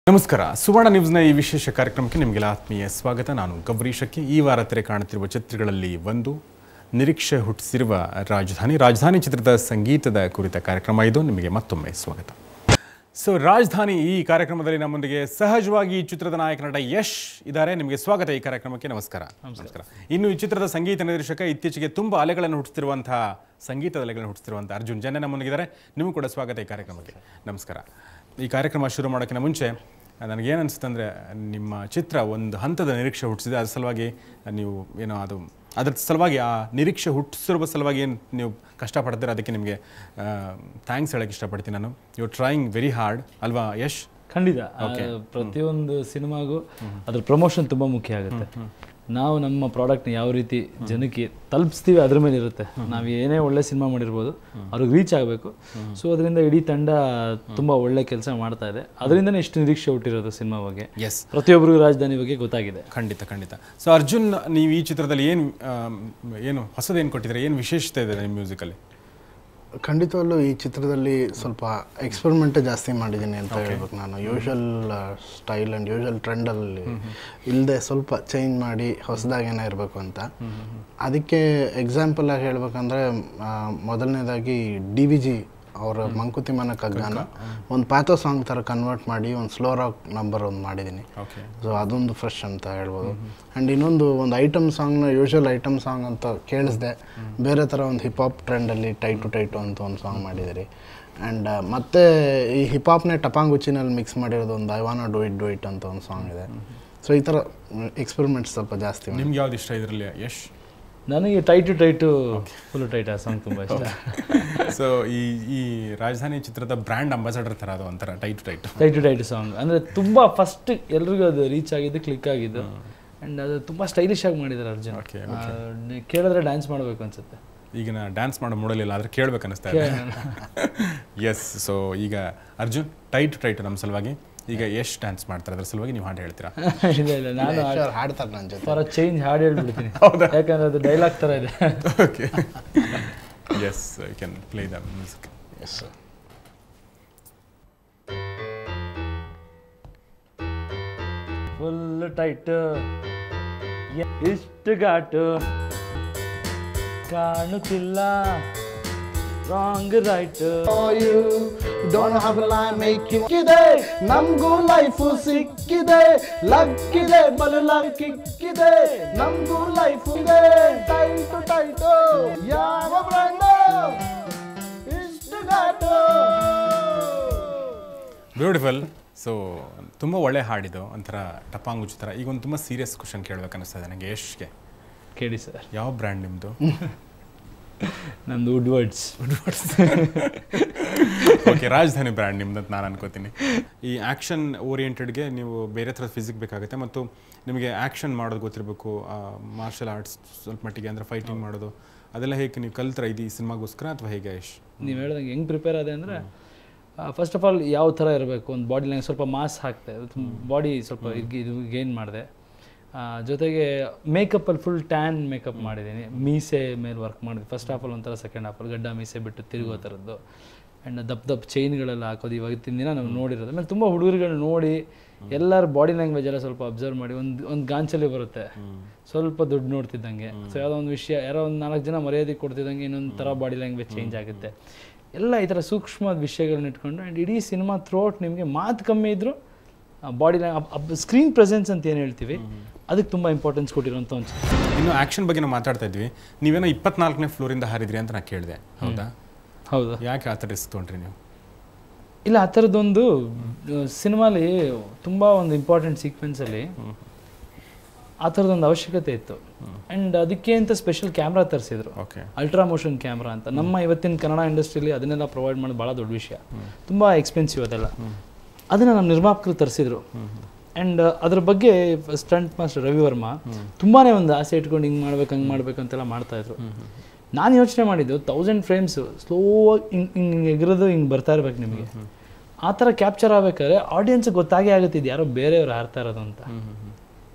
ನಮಸ್ಕಾರ ಸುವರ್ಣ ನ್ಯೂಸ್ನ ಈ ವಿಶೇಷ ಕಾರ್ಯಕ್ರಮಕ್ಕೆ ನಿಮಗೆಲ್ಲ ಆತ್ಮೀಯ ಸ್ವಾಗತ ನಾನು ಗೌರೀಶಕ್ಕೆ ಈ ವಾರ ತೆರೆ ಕಾಣುತ್ತಿರುವ ಚಿತ್ರಗಳಲ್ಲಿ ಒಂದು ನಿರೀಕ್ಷೆ ಹುಟ್ಟಿಸಿರುವ ರಾಜಧಾನಿ ರಾಜಧಾನಿ ಚಿತ್ರದ ಸಂಗೀತದ ಕುರಿತ ಕಾರ್ಯಕ್ರಮ ಇದು ನಿಮಗೆ ಮತ್ತೊಮ್ಮೆ ಸ್ವಾಗತ ಸೊ ರಾಜಧಾನಿ ಈ ಕಾರ್ಯಕ್ರಮದಲ್ಲಿ ನಮ್ಮೊಂದಿಗೆ ಸಹಜವಾಗಿ ಈ ಚಿತ್ರದ ನಾಯಕ ನಟ ಯಶ್ ಇದ್ದಾರೆ ನಿಮಗೆ ಸ್ವಾಗತ ಈ ಕಾರ್ಯಕ್ರಮಕ್ಕೆ ನಮಸ್ಕಾರ ನಮಸ್ಕಾರ ಇನ್ನು ಈ ಚಿತ್ರದ ಸಂಗೀತ ನಿರ್ದೇಶಕ ಇತ್ತೀಚೆಗೆ ತುಂಬ ಅಲೆಗಳನ್ನು ಹುಟ್ಟಿಸ್ತಿರುವಂತಹ ಸಂಗೀತದ ಅಲೆಗಳನ್ನು ಹುಟ್ಟಿಸ್ತಿರುವಂತಹ ಅರ್ಜುನ್ ಜನ ನಮ್ಮೊಂದಿಗಿದ್ದಾರೆ ನಿಮಗೂ ಕೂಡ ಸ್ವಾಗತ ಈ ಕಾರ್ಯಕ್ರಮಕ್ಕೆ ನಮಸ್ಕಾರ ಈ ಕಾರ್ಯಕ್ರಮ ಶುರು ಮಾಡೋಕ್ಕಿಂತ ಮುಂಚೆ ನನಗೇನು ಅನಿಸುತ್ತೆ ಅಂದರೆ ನಿಮ್ಮ ಚಿತ್ರ ಒಂದು ಹಂತದ ನಿರೀಕ್ಷೆ ಹುಟ್ಟಿಸಿದೆ ಅದ್ರ ಸಲುವಾಗಿ ನೀವು ಏನೋ ಅದು ಅದ್ರ ಸಲುವಾಗಿ ಆ ನಿರೀಕ್ಷೆ ಹುಟ್ಟಿಸಿರುವ ಸಲುವಾಗಿ ಏನು ನೀವು ಕಷ್ಟಪಡ್ತೀರ ಅದಕ್ಕೆ ನಿಮಗೆ ಥ್ಯಾಂಕ್ಸ್ ಹೇಳಕ್ಕೆ ಇಷ್ಟಪಡ್ತೀನಿ ನಾನು ಯು ಟ್ರೈಯಿಂಗ್ ವೆರಿ ಹಾರ್ಡ್ ಅಲ್ವಾ ಯಶ್ ಖಂಡಿತ ಆ, ಪ್ರತಿಯೊಂದು ಸಿನಿಮಾಗೂ ಅದ್ರ ಪ್ರಮೋಷನ್ ತುಂಬಾ ಮುಖ್ಯ ಆಗುತ್ತೆ ನಾವು ನಮ್ಮ ಪ್ರಾಡಕ್ಟ್ನ ಯಾವ ರೀತಿ ಜನಕ್ಕೆ ತಲುಪಿಸ್ತೀವಿ ಅದ್ರ ಮೇಲೆ ಇರುತ್ತೆ ನಾವು ಏನೇ ಒಳ್ಳೆ ಸಿನಿಮಾ ಮಾಡಿರ್ಬೋದು ಅವ್ರಿಗೆ ರೀಚ್ ಆಗಬೇಕು ಸೊ ಅದರಿಂದ ಇಡೀ ತಂಡ ತುಂಬಾ ಒಳ್ಳೆ ಕೆಲಸ ಮಾಡ್ತಾ ಇದೆ ಅದರಿಂದನೇ ಇಷ್ಟು ನಿರೀಕ್ಷೆ ಹುಟ್ಟಿರೋದು ಸಿನಿಮಾ ಬಗ್ಗೆ ಎಸ್ ಪ್ರತಿಯೊಬ್ಬರಿಗೂ ರಾಜಧಾನಿ ಬಗ್ಗೆ ಗೊತ್ತಾಗಿದೆ ಖಂಡಿತ ಖಂಡಿತ ಸೊ ಅರ್ಜುನ್ ನೀವು ಈ ಚಿತ್ರದಲ್ಲಿ ಏನು ಏನು ಹೊಸದೇನು ಕೊಟ್ಟಿದ್ದಾರೆ ಏನು ವಿಶೇಷತೆ ಇದೆ ನಿಮ್ಮ ಮ್ಯೂಸಿಕಲ್ಲಿ ಖಂಡಿತವಲ್ಲೂ ಈ ಚಿತ್ರದಲ್ಲಿ ಸ್ವಲ್ಪ ಎಕ್ಸ್ಪೆರಿಮೆಂಟ್ ಜಾಸ್ತಿ ಮಾಡಿದ್ದೀನಿ ಅಂತ ಹೇಳ್ಬೇಕು ನಾನು ಯೂಶಲ್ ಸ್ಟೈಲ್ ಆ್ಯಂಡ್ ಯೂಶಲ್ ಟ್ರೆಂಡಲ್ಲಿ ಇಲ್ಲದೆ ಸ್ವಲ್ಪ ಚೇಂಜ್ ಮಾಡಿ ಹೊಸದಾಗೇನೋ ಇರಬೇಕು ಅಂತ ಅದಕ್ಕೆ ಎಕ್ಸಾಂಪಲ್ ಆಗಿ ಹೇಳ್ಬೇಕಂದ್ರೆ ಆ, ಮೊದಲನೇದಾಗಿ ಡಿ ವಿ ಜಿ ಅವರ ಮಂಕುತಿ ಮನ ಕಗ್ಗಾನ ಒಂದು ಪ್ಯಾಥೋ ಸಾಂಗ್ ಥರ ಕನ್ವರ್ಟ್ ಮಾಡಿ ಒಂದು ಸ್ಲೋ ರಾಕ್ ನಂಬರ್ ಒಂದು ಮಾಡಿದ್ದೀನಿ ಓಕೆ ಸೊ ಅದೊಂದು ಫ್ರೆಶ್ ಅಂತ ಹೇಳ್ಬೋದು ಆ್ಯಂಡ್ ಇನ್ನೊಂದು ಒಂದು ಐಟಮ್ ಸಾಂಗ್ನ ಯೂಶುವಲ್ ಐಟಮ್ ಸಾಂಗ್ ಅಂತ ಕೇಳಿಸ್ದೆ ಬೇರೆ ಥರ ಒಂದು ಹಿಪ್ ಹಾಪ್ ಟ್ರೆಂಡಲ್ಲಿ ಟೈಟು ಟೈಟು ಅಂತ ಒಂದು ಸಾಂಗ್ ಮಾಡಿದಿರಿ ಆ್ಯಂಡ್ ಮತ್ತೆ ಈ ಹಿಪ್ ಹಾಪ್ನೇ ಟಪಾಂಗುಚಿನಲ್ಲಿ ಮಿಕ್ಸ್ ಮಾಡಿರೋದು ಒಂದು I wanna do it do it ಅಂತ ಒಂದು ಸಾಂಗ್ ಇದೆ ಸೊ ಈ ಥರ ಎಕ್ಸ್ಪೆರಿಮೆಂಟ್ಸ್ ಸ್ವಲ್ಪ ಜಾಸ್ತಿ ಮಾಡಿ ನಿಮ್ಗೆ ಯಾವ್ದು ಇಷ್ಟ ಇದರಲ್ಲಿ ಯಶ್ ನನಗೆ ಟೈಟು ಟೈಟು ಫುಲ್ ಟೈಟ್ ಆ ಸಾಂಗ್ ತುಂಬಾ ಇಷ್ಟ ಸೊ ಈ ಈ ರಾಜಧಾನಿ ಚಿತ್ರದ ಬ್ರ್ಯಾಂಡ್ ಅಂಬಾಸಡರ್ ಥರ ಅದು ಒಂಥರ tight tight tight tight song ಅಂದರೆ ತುಂಬ ಫಸ್ಟ್ ಎಲ್ರಿಗೂ ಅದು ರೀಚ್ ಆಗಿದ್ದು ಕ್ಲಿಕ್ ಆಗಿದ್ದು ಆ್ಯಂಡ್ ಅದು ತುಂಬ ಸ್ಟೈಲಿಶ್ ಆಗಿ ಮಾಡಿದ್ದಾರೆ ಅರ್ಜುನ್ Okay, ಆ, ಕೇಳಿದ್ರೆ ಡ್ಯಾನ್ಸ್ ಮಾಡಬೇಕು ಅನ್ಸುತ್ತೆ ಈಗ ನಾ ಡ್ಯಾನ್ಸ್ ಮಾಡೋ ಮೂಡಲಿಲ್ಲ ಆದರೆ ಕೇಳ್ಬೇಕು ಅನ್ನಿಸ್ತಾ ಇದೆ ಎಸ್ ಸೊ ಈಗ ಅರ್ಜುನ್ ಟೈಟ್ ಟೈಟ್ ನಮ್ಮ ಸಲುವಾಗಿ ಈಗ ಎಷ್ಟು ಡ್ಯಾನ್ಸ್ ಮಾಡ್ತಾರೆ ಅದ್ರ ಸಲುವಾಗಿ ನೀವು ಹಾಡು ಹೇಳ್ತೀರಾ ಇಲ್ಲ ಇಲ್ಲ ನಾನು Sure, ಹಾಡ್ತಾರೆ ನನ್ನ ಜೊತೆ ಫಾರ್ ಚೇಂಜ್ ಹಾಡು ಹೇಳ್ಬಿಡ್ತೀನಿ ಯಾಕಂದ್ರೆ ಅದು ಡೈಲಾಗ್ ಥರ ಇದೆ okay yes you can play the music yes sir full tight ಇಷ್ಟು ಘಾಟು ಕಾಣುತ್ತಿಲ್ಲ wrong right don't have life make ಇದೆ ನಮಗೂ ಲೈಫ್ ಸಿಕ್ಕಿದೆ ಲಕ್ಕಿದೆ ಬಲು ಲಕ್ಕಿಕ್ಕಿದೆ ನಮಗೂ ಲೈಫ್ ಇದೆ ಟೈಟು ಟೈಟು ಯಾವ ಬ್ರ್ಯಾಂಡ್ ಇಷ್ಟು ಘಾಟು ಬ್ಯೂಟಿಫುಲ್ ಸೊ ತುಂಬ ಒಳ್ಳೆ ಹಾಡಿದು ಒಂಥರ ಟಪಾಂಗುಚಿ ಥರ ಈಗ ಒಂದು ತುಂಬ ಸೀರಿಯಸ್ ಕ್ವಶನ್ ಕೇಳ್ಬೇಕು ಅನ್ನಿಸ್ತಾ ಇದೆ ನನಗೆ ಯಶ್ಗೆ ಕೇಳಿ ಸರ್ ಯಾವ ಬ್ರ್ಯಾಂಡ್ ನಿಮ್ಮದು ನಮ್ದು wood words okay Rajadhani brand ನಿಮ್ದು ಅಂತ ನಾನು ಅನ್ಕೋತೀನಿ ಈ ಆ್ಯಕ್ಷನ್ ಓರಿಯೆಂಟೆಡ್ಗೆ ನೀವು ಬೇರೆ ಥರದ ಫಿಸಿಕ್ ಬೇಕಾಗುತ್ತೆ ಮತ್ತು ನಿಮಗೆ ಆ್ಯಕ್ಷನ್ ಮಾಡೋದು ಗೊತ್ತಿರಬೇಕು ಮಾರ್ಷಲ್ ಆರ್ಟ್ಸ್ ಸ್ವಲ್ಪ ಮಟ್ಟಿಗೆ ಅಂದರೆ ಫೈಟಿಂಗ್ ಮಾಡೋದು ಅದೆಲ್ಲ ಹೇಗೆ ನೀವು ಕಲ್ತರ ಇದು ಈ ಸಿನಿಮಾಗೋಸ್ಕರ ಅಥವಾ ಹೇಗೆ ಯಶ್ ನೀವು ಹೇಳ್ದಂಗೆ ಹೆಂಗೆ ಪ್ರಿಪೇರ್ ಆದೆ ಅಂದರೆ ಫಸ್ಟ್ ಆಫ್ ಆಲ್ ಯಾವ ಥರ ಇರಬೇಕು ಒಂದು ಬಾಡಿ ಲೈನ್ ಸ್ವಲ್ಪ ಮಾಸ್ ಹಾಕ್ತೆ ಬಾಡಿ ಸ್ವಲ್ಪ ಇದು- ಇದು ಗೇನ್ ಮಾಡಿದೆ ಜೊತೆಗೆ ಮೇಕಪ್ಪಲ್ಲಿ ಫುಲ್ ಟ್ಯಾನ್ ಮೇಕಪ್ ಮಾಡಿದ್ದೀನಿ ಮೀಸೆ ಮೇಲೆ ವರ್ಕ್ ಮಾಡಿದೆ ಫಸ್ಟ್ ಆಫ್ ಆಲ್ ಒಂಥರ ಸೆಕೆಂಡ್ ಆಫ್ ಆಲ್ ಗಡ್ಡ ಮೀಸೆ ಬಿಟ್ಟು ತಿರುಗೋ ಥರದ್ದು ಆ್ಯಂಡ್ ದಪ್ಪ ದಪ್ಪ ಚೈನ್ಗಳೆಲ್ಲ ಹಾಕೋದು ಇವತ್ತಿನ ದಿನ ನಾವು ನೋಡಿರೋದು ಆಮೇಲೆ ತುಂಬ ಹುಡುಗರುಗಳು ನೋಡಿ ಎಲ್ಲರ ಬಾಡಿ ಲ್ಯಾಂಗ್ವೇಜ್ ಎಲ್ಲ ಸ್ವಲ್ಪ ಅಬ್ಸರ್ವ್ ಮಾಡಿ ಒಂದು ಒಂದು ಗಾಂಚಲಿ ಬರುತ್ತೆ ಸ್ವಲ್ಪ ದುಡ್ಡು ನೋಡ್ತಿದ್ದಂಗೆ ಸೊ ಯಾವುದೋ ಒಂದು ವಿಷಯ ಯಾರೋ ಒಂದು ನಾಲ್ಕು ಜನ ಮರ್ಯಾದೆ ಕೊಡ್ತಿದ್ದಂಗೆ ಇನ್ನೊಂದು ಥರ ಬಾಡಿ ಲ್ಯಾಂಗ್ವೇಜ್ ಚೇಂಜ್ ಆಗುತ್ತೆ ಎಲ್ಲ ಈ ಥರ ಸೂಕ್ಷ್ಮವಾದ ವಿಷಯಗಳನ್ನ ಇಟ್ಕೊಂಡು ಆ್ಯಂಡ್ ಇಡೀ ಸಿನಿಮಾ ಥ್ರೋಟ್ ನಿಮಗೆ ಮಾತು ಕಮ್ಮಿ ಇದ್ದರೂ ಬಾಡಿ ಲ್ಯಾಂಗ್ ಸ್ಕ್ರೀನ್ ಪ್ರೆಸೆನ್ಸ್ ಅಂತ ಏನು ಹೇಳ್ತೀವಿ ಅದಕ್ಕೆ ತುಂಬ ಇಂಪಾರ್ಟೆನ್ಸ್ ಕೊಟ್ಟಿರೋಂಥ ಒಂದು ಚಿತ್ರ. ಇನ್ನು ಆ್ಯಕ್ಷನ್ ಬಗ್ಗೆ ನಾವು ಮಾತಾಡ್ತಾ ಇದ್ವಿ ನೀವೇನೋ ಇಪ್ಪತ್ನಾಲ್ಕನೇ ಫ್ಲೋರಿಂದ ಹಾರಿದ್ರಿ ಅಂತ ನಾನು ಕೇಳಿದೆ ಹೌದಾ ಹೌದು ಯಾಕೆ ಆ ಥರ ರಿಸ್ಕ್ ತೊಗೊಂಡ್ರಿ ನೀವು ಇಲ್ಲ ಆ ಥರದ್ದೊಂದು ಸಿನಿಮಾಲಿ ತುಂಬ ಒಂದು ಇಂಪಾರ್ಟೆಂಟ್ ಸೀಕ್ವೆನ್ಸಲ್ಲಿ ಆ ಥರದೊಂದು ಅವಶ್ಯಕತೆ ಇತ್ತು ಆ್ಯಂಡ್ ಅದಕ್ಕೆ ಅಂತ ಸ್ಪೆಷಲ್ ಕ್ಯಾಮ್ರಾ ತರಿಸಿದ್ರು ಓಕೆ ಅಲ್ಟ್ರಾ ಮೋಷನ್ ಕ್ಯಾಮ್ರಾ ಅಂತ ನಮ್ಮ ಇವತ್ತಿನ ಕನ್ನಡ ಇಂಡಸ್ಟ್ರಿಯಲ್ಲಿ ಅದನ್ನೆಲ್ಲ ಪ್ರೊವೈಡ್ ಮಾಡೋದು ಭಾಳ ದೊಡ್ಡ ವಿಷಯ ತುಂಬ ಎಕ್ಸ್ಪೆನ್ಸಿವ್ ಅದೆಲ್ಲ ಅದನ್ನು ನಮ್ಮ ನಿರ್ಮಾಪಕರು ತರಿಸಿದ್ರು ಆ್ಯಂಡ್ ಅದ್ರ ಬಗ್ಗೆ ಸ್ಟಂಟ್ ಮಾಸ್ಟರ್ ರವಿ ವರ್ಮಾ ತುಂಬಾ ಒಂದು ಆಸೆ ಇಟ್ಕೊಂಡು ಹಿಂಗೆ ಮಾಡ್ಬೇಕು ಹಂಗೆ ಮಾಡ್ಬೇಕು ಅಂತೆಲ್ಲ ಮಾಡ್ತಾಯಿದ್ರು ನಾನು ಯೋಚನೆ ಮಾಡಿದ್ದು ತೌಸಂಡ್ ಫ್ರೇಮ್ಸು ಸ್ಲೋ ಹಿಂಗೆ ಹಿಂಗೆ ಎಗರೋದು ಹಿಂಗೆ ಬರ್ತಾ ಇರ್ಬೇಕು ನಿಮಗೆ ಆ ಥರ ಕ್ಯಾಪ್ಚರ್ ಆಗ್ಬೇಕಾದ್ರೆ ಆಡಿಯನ್ಸ್ ಗೊತ್ತಾಗೇ ಆಗುತ್ತೆ ಇದು ಯಾರೋ ಬೇರೆಯವ್ರು ಹಾರ್ತಾ ಇರೋದು ಅಂತ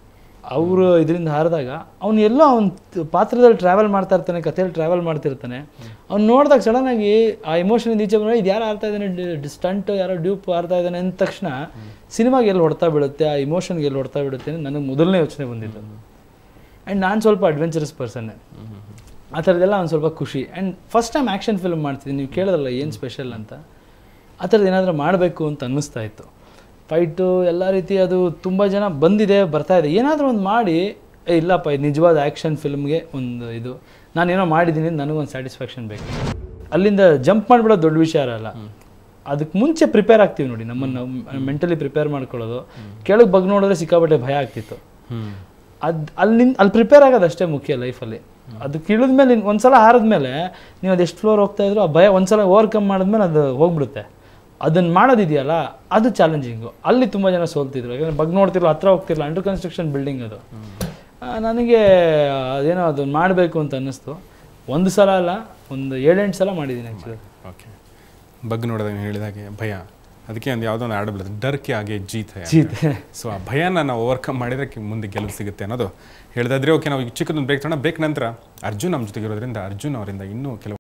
ಅವರು ಇದರಿಂದ ಹಾರಿದಾಗ ಅವ್ನು ಎಲ್ಲೋ ಅವ್ನ ಪಾತ್ರದಲ್ಲಿ ಟ್ರಾವೆಲ್ ಮಾಡ್ತಾ ಇರ್ತಾನೆ ಕಥೆಯಲ್ಲಿ ಟ್ರಾವೆಲ್ ಮಾಡ್ತಿರ್ತಾನೆ ಅವ್ನು ನೋಡಿದಾಗ ಸಡನ್ನಾಗಿ ಆ ಎಮೋಷನ್ ಈಚೆ ಬಂದರೆ ಇದು ಯಾರು ಆಡ್ತಾ ಇದ್ದಾನೆ ಸ್ಟಂಟ್ ಯಾರೋ ಡ್ಯೂಪ್ ಆಡ್ತಾ ಇದ್ದಾನೆ ಅಂದ ತಕ್ಷಣ ಸಿನಿಮಾಗೆ ಎಲ್ಲಿ ಹೊಡ್ತಾ ಬೀಳುತ್ತೆ ಆ ಇಮೋಷನ್ಗೆ ಎಲ್ಲಿ ಹೊಡ್ತಾ ಬಿಡುತ್ತೆ ಅಂತ ನನಗೆ ಮೊದಲನೇ ಯೋಚನೆ ಬಂದಿದ್ದು ಆ್ಯಂಡ್ ನಾನು ಸ್ವಲ್ಪ ಅಡ್ವೆಂಚರಸ್ ಪರ್ಸನ್ನೇ ಆ ಥರದ್ದೆಲ್ಲ ಒಂದು ಸ್ವಲ್ಪ ಖುಷಿ and first time action film ಮಾಡ್ತಿದ್ದೀನಿ ನೀವು ಕೇಳಿದ್ರಲ್ಲ ಏನು ಸ್ಪೆಷಲ್ ಅಂತ ಆ ಥರದ್ದು ಏನಾದರೂ ಮಾಡಬೇಕು ಅಂತ ಅನ್ನಿಸ್ತಾ ಇತ್ತು ಫೈಟು ಎಲ್ಲ ರೀತಿ ಅದು ತುಂಬ ಜನ ಬಂದಿದೆ ಬರ್ತಾ ಇದೆ ಏನಾದರೂ ಒಂದು ಮಾಡಿ ಏ ಇಲ್ಲಪ್ಪ ಇದು ನಿಜವಾದ ಆ್ಯಕ್ಷನ್ ಫಿಲ್ಮ್ಗೆ ಒಂದು ಇದು ನಾನೇನೋ ಮಾಡಿದ್ದೀನಿ ಅಂತ ನನಗೊಂದು ಸ್ಯಾಟಿಸ್ಫ್ಯಾಕ್ಷನ್ ಬೇಕು ಅಲ್ಲಿಂದ ಜಂಪ್ ಮಾಡಿಬಿಡೋದು ದೊಡ್ಡ ವಿಚಾರ ಅಲ್ಲ ಅದಕ್ಕೆ ಮುಂಚೆ ಪ್ರಿಪೇರ್ ಆಗ್ತೀವಿ ನೋಡಿ ನಮ್ಮನ್ನು ಮೆಂಟಲಿ ಪ್ರಿಪೇರ್ ಮಾಡ್ಕೊಳ್ಳೋದು ಕೆಳಗೆ ಬಗ್ ನೋಡಿದ್ರೆ ಸಿಕ್ಕಾಪಟ್ಟೆ ಭಯ ಆಗ್ತಿತ್ತು ಅದು ಅಲ್ಲಿ ಅಲ್ಲಿ ಪ್ರಿಪೇರ್ ಆಗೋದು ಅಷ್ಟೇ ಮುಖ್ಯ ಲೈಫಲ್ಲಿ ಅದಕ್ಕೆ ಇಳಿದ್ಮೇಲೆ ಇನ್ನು ಒಂದ್ಸಲ ಹಾರಿದ್ಮೇಲೆ ನೀವು ಅದು ಎಷ್ಟು ಫ್ಲೋರ್ ಹೋಗ್ತಾ ಇದ್ರು ಆ ಭಯ ಒಂದ್ಸಲ ಓವರ್ಕಮ್ ಮಾಡಿದ್ಮೇಲೆ ಅದು ಹೋಗ್ಬಿಡುತ್ತೆ ಅದನ್ನು ಮಾಡೋದಿದೆಯಲ್ಲ ಅದು ಚಾಲೆಂಜಿಂಗು ಅಲ್ಲಿ ತುಂಬ ಜನ ಸೋಲ್ತಿದ್ರು ಯಾಕಂದ್ರೆ ಬಗ್ ನೋಡ್ತಿರಲ್ಲ ಹತ್ರ ಹೋಗ್ತಿರಲ್ಲ ಅಂಡರ್ ಕನ್ಸ್ಟ್ರಕ್ಷನ್ ಬಿಲ್ಡಿಂಗ್ ಅದು ಆ, ನನಗೆ ಅದೇನೋ ಅದನ್ನು ಮಾಡಬೇಕು ಅಂತ ಅನ್ನಿಸ್ತು ಒಂದು ಸಲ ಅಲ್ಲ ಒಂದು ಏಳೆಂಟು ಸಲ ಮಾಡಿದ್ದೀನಿ ಆ್ಯಕ್ಚುಲಿ ಓಕೆ ಬಗ್ ನೋಡಿದಾಗ ಹೇಳಿದಾಗೆ ಭಯ ಅದಕ್ಕೆ ಒಂದು ಯಾವುದೋ ಒಂದು ಹಾಡು ಬರ್ತದೆ ಡರ್ ಕೆ ಆಗೆ ಜೀತ್ ಹೈ ಅಂತ. ಜೀತೆ ಸೊ ಆ ಭಯನ ನಾವು ಓವರ್ಕಮ್ ಮಾಡಿದ್ರೆ ಕಿ- ಮುಂದೆ ಗೆಲುವು ಸಿಗುತ್ತೆ ಅನ್ನೋದು ಹೇಳಿದಾದ್ರೆ ಓಕೆ ನಾವು ಈಗ ಚಿಕ್ಕದೊಂದು ಬ್ರೇಕ್ ತಗೊಂಡು ಬ್ರೇಕ್ ನಂತರ ಅರ್ಜುನ್ ನಮ್ಮ ಜೊತೆಗಿರೋದ್ರಿಂದ ಅರ್ಜುನ್ ಅವರಿಂದ ಇನ್ನೂ ಕೆಲವು